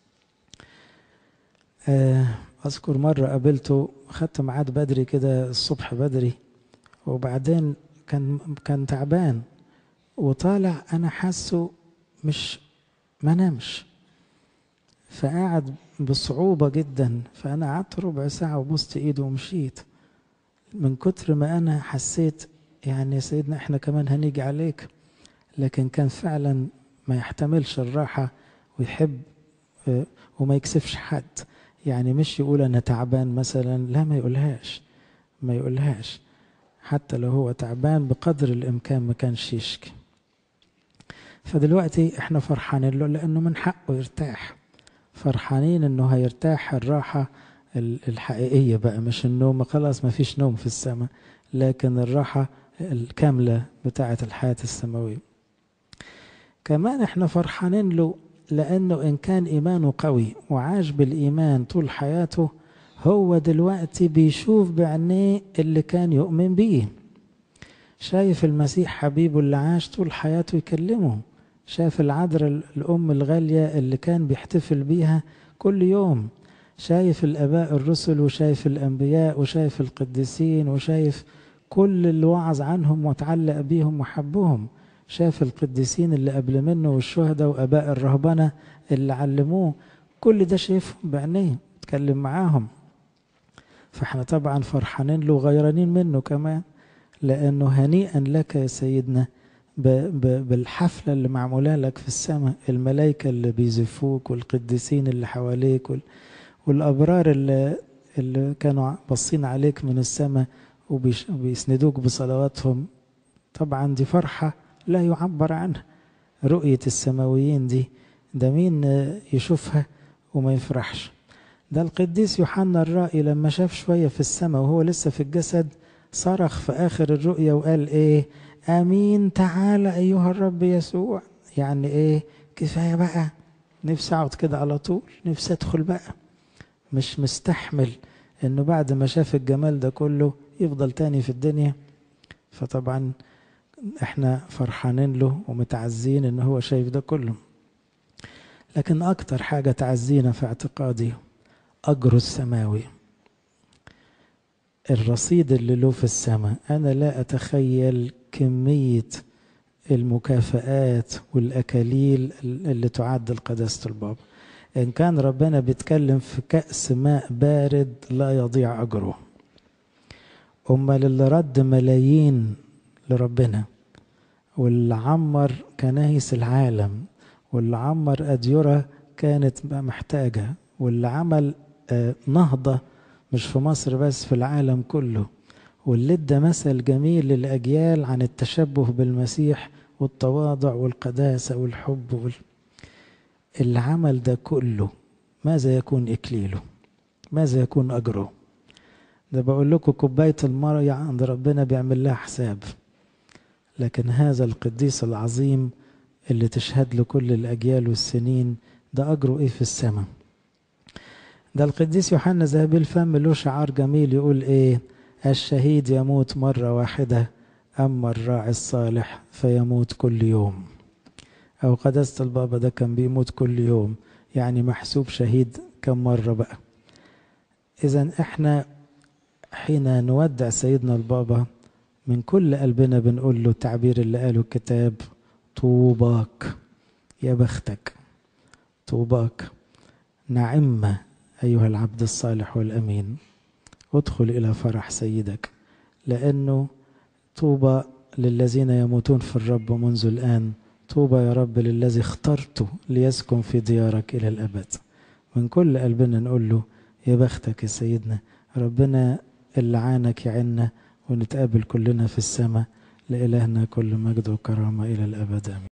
[SPEAKER 1] أذكر مرة قابلته خدت ميعاد بدري كده الصبح بدري وبعدين كان كان تعبان وطالع أنا حاسه مش ما نامش فقعد بصعوبة جدا فأنا قعدت ربع ساعة وبوست إيده ومشيت من كتر ما أنا حسيت يعني يا سيدنا إحنا كمان هنيجي عليك لكن كان فعلا ما يحتملش الراحة ويحب وما يكسفش حد يعني مش يقول أنا تعبان مثلا لا ما يقولهاش ما يقولهاش حتى لو هو تعبان بقدر الإمكان ما كانش يشكي فدلوقتي احنا فرحانين له لأنه من حقه يرتاح فرحانين انه هيرتاح الراحة الحقيقية بقى مش النوم خلاص ما فيش نوم في السماء لكن الراحة الكاملة بتاعة الحياة السماوية كمان احنا فرحانين له لأنه إن كان إيمانه قوي وعاش بالإيمان طول حياته هو دلوقتي بيشوف بعينيه اللي كان يؤمن بيه شايف المسيح حبيبه اللي عاش طول حياته يكلمه شاف العذراء الأم الغالية اللي كان بيحتفل بيها كل يوم شايف الآباء الرسل وشايف الأنبياء وشايف القديسين وشايف كل اللي وعظ عنهم وتعلق بيهم وحبهم شاف القديسين اللي قبل منه والشهداء وآباء الرهبنة اللي علموه كل ده شايفهم بعينيه اتكلم معاهم فاحنا طبعا فرحانين له وغيرانين منه كمان لأنه هنيئا لك يا سيدنا بالحفلة اللي معمولة لك في السماء الملائكة اللي بيزفوك والقديسين اللي حواليك والأبرار اللي, اللي كانوا باصين عليك من السماء وبيسندوك بصلواتهم طبعا دي فرحة لا يعبر عنها رؤية السماويين دي ده مين يشوفها وما يفرحش ده القديس يوحنا الرائي لما شاف شوية في السماء وهو لسه في الجسد صرخ في آخر الرؤية وقال إيه امين تعالى ايها الرب يسوع يعني ايه كفايه بقى نفسي اقعد كده على طول نفسي ادخل بقى مش مستحمل انه بعد ما شاف الجمال ده كله يفضل تاني في الدنيا فطبعا احنا فرحانين له ومتعزين ان هو شايف ده كله لكن اكتر حاجه تعزينا في اعتقادي اجره السماوي الرصيد اللي له في السماء انا لا اتخيل كمية المكافآت والأكاليل اللي تعد لقداسة البابا إن كان ربنا بيتكلم في كأس ماء بارد لا يضيع أجره أمال اللي رد ملايين لربنا واللي عمر كنايس العالم واللي عمر أديرة كانت محتاجة واللي عمل نهضة مش في مصر بس في العالم كله واللي ادى مثل جميل للأجيال عن التشبه بالمسيح والتواضع والقداسة والحب وال... اللي عمل ده كله ماذا يكون إكليله ماذا يكون أجره ده بقول لكم كوباية المية عند ربنا بيعمل لها حساب لكن هذا القديس العظيم اللي تشهد له كل الأجيال والسنين ده أجره إيه في السماء ده القديس يوحنا ذهبي الفم له شعار جميل يقول إيه الشهيد يموت مرة واحدة أما الراعي الصالح فيموت كل يوم أو قداسة البابا ده كان بيموت كل يوم يعني محسوب شهيد كم مرة بقى إذا إحنا حين نودع سيدنا البابا من كل قلبنا بنقول له التعبير اللي قاله الكتاب طوباك يا بختك طوباك نعمة أيها العبد الصالح والأمين ادخل إلى فرح سيدك لأنه طوبى للذين يموتون في الرب منذ الآن طوبى يا رب للذي اخترته ليسكن في ديارك إلى الأبد من كل قلبنا نقول له يا بختك يا سيدنا ربنا اللي عانك يعنا ونتقابل كلنا في السماء لإلهنا كل مجد وكرامة إلى الأبد آمين